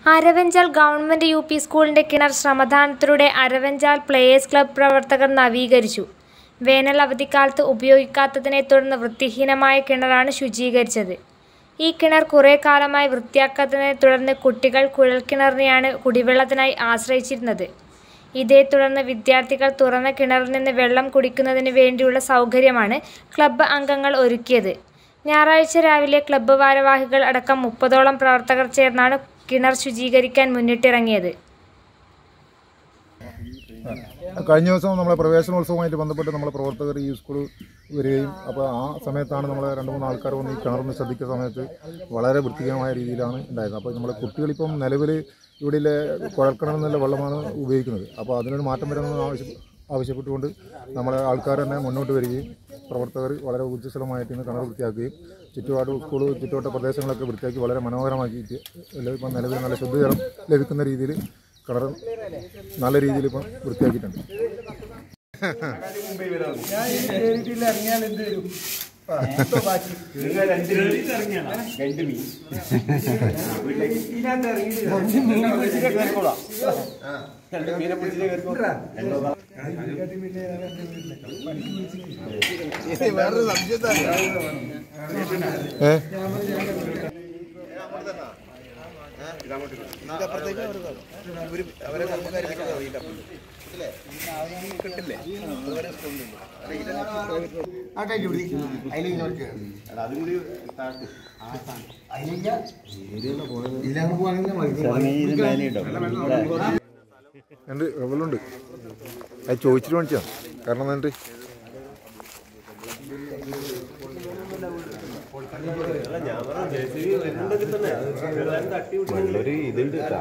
Aravanchal government U P സ്കൂളിന്റെ കിണർ ശ്രമദാനത്തിലൂടെ Aravanchal players club പ്രവർത്തകർ നവീകരിച്ചു. വേനൽ അവധിക്കാലത്ത് ഉപയോഗിക്കാത്തതിനെ തുടർന്ന് വൃത്തിഹീനമായ കിണറാണ് ശുചീകരിച്ചത്. ഈ കിണർ കുറേക്കാലമായി വൃത്തിയാക്കാത്തതിനെ തുടർന്ന് കുട്ടികൾ കുഴൽക്കിണറിനെയാണ് കുടിവെള്ളത്തിനായി ആശ്രയിച്ചിരുന്നത്. ഇതേത്തുടർന്ന് വിദ്യാർത്ഥികൾ തുറന്ന കിണറിൽ നിന്ന് വെള്ളം കുടിക്കുന്നതിന് വേണ്ടിയുള്ള സൗകര്യമാണ് ക്ലബ്ബ് അംഗങ്ങൾ ഒരുക്കിയത്. ഞായറാഴ്ച രാവിലെ ക്ലബ്ബ് ഭാരവാഹികൾ അടക്കം മുപ്പതോളം പ്രവർത്തകർ ചേർന്നാണ് കിണർ ശുചീകരിക്കാൻ മുന്നിട്ടിറങ്ങിയത്. കഴിഞ്ഞ ദിവസം നമ്മളെ പ്രവേശനോത്സവവുമായിട്ട് ബന്ധപ്പെട്ട് നമ്മളെ പ്രവർത്തകർ ഈ സ്കൂൾ വരികയും അപ്പോൾ ആ സമയത്താണ് നമ്മളെ രണ്ട് മൂന്ന് ആൾക്കാർ വന്ന് ഈ കിണറൊന്ന് ശ്രദ്ധിക്കുന്ന സമയത്ത് വളരെ വൃത്തിഹീനമായ രീതിയിലാണ് ഉണ്ടായത് അപ്പോൾ നമ്മളെ കുട്ടികളിപ്പം നിലവിൽ ഇവിടെയുള്ള കുഴൽക്കിണറിൽ നിന്നുള്ള വെള്ളമാണ് ഉപയോഗിക്കുന്നത് അപ്പോൾ അതിനൊരു മാറ്റം വരണമെന്ന് ആവശ്യ ആവശ്യപ്പെട്ടുകൊണ്ട് നമ്മളെ ആൾക്കാർ തന്നെ മുന്നോട്ട് വരികയും പ്രവർത്തകർ വളരെ ഊർജ്ജസ്വലമായിട്ട് ഇന്ന് കിണർ വൃത്തിയാക്കുകയും ചുറ്റുപാട് സ്കൂൾ ചുറ്റുവട്ട പ്രദേശങ്ങളൊക്കെ വൃത്തിയാക്കി വളരെ മനോഹരമാക്കിയിട്ട് എല്ലാം ഇപ്പം നിലവിൽ നല്ല ശുദ്ധജലം ലഭിക്കുന്ന രീതിയിൽ കിണർ നല്ല രീതിയിൽ ഇപ്പം വൃത്തിയാക്കിയിട്ടുണ്ട് ഏ ഉണ്ട് റവലുണ്ട് അത് ചോദിച്ചിട്ട് മേടിച്ചാ കാരണം എന്നിട്ട് വെള്ളൊരു ഇതുണ്ട് ട്ടാ.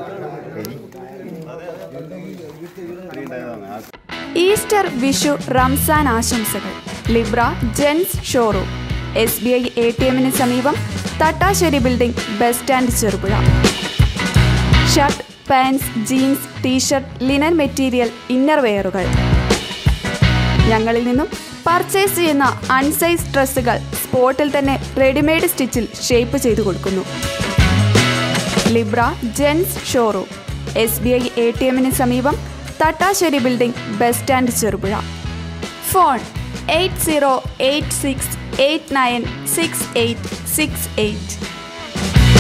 ഈസ്റ്റർ വിഷു റംസാൻ ആശംസകൾ Libra gents showroom S B I A T എമ്മിന് സമീപം Thattassery building bus stand Cherupuzha shirt pants jeans T shirt linen material inner വെയറുകൾ ഞങ്ങളിൽ നിന്നും പർച്ചേസ് ചെയ്യുന്ന അൺസൈസ് ഡ്രസ്സുകൾ സ്പോട്ടിൽ തന്നെ റെഡിമെയ്ഡ് സ്റ്റിച്ചിൽ ഷേപ്പ് ചെയ്തു കൊടുക്കുന്നു Libra gents showroom S B I A T എമ്മിന് സമീപം Thattassery building bus stand Cherupuzha phone eight zero eight six eight nine six eight six eight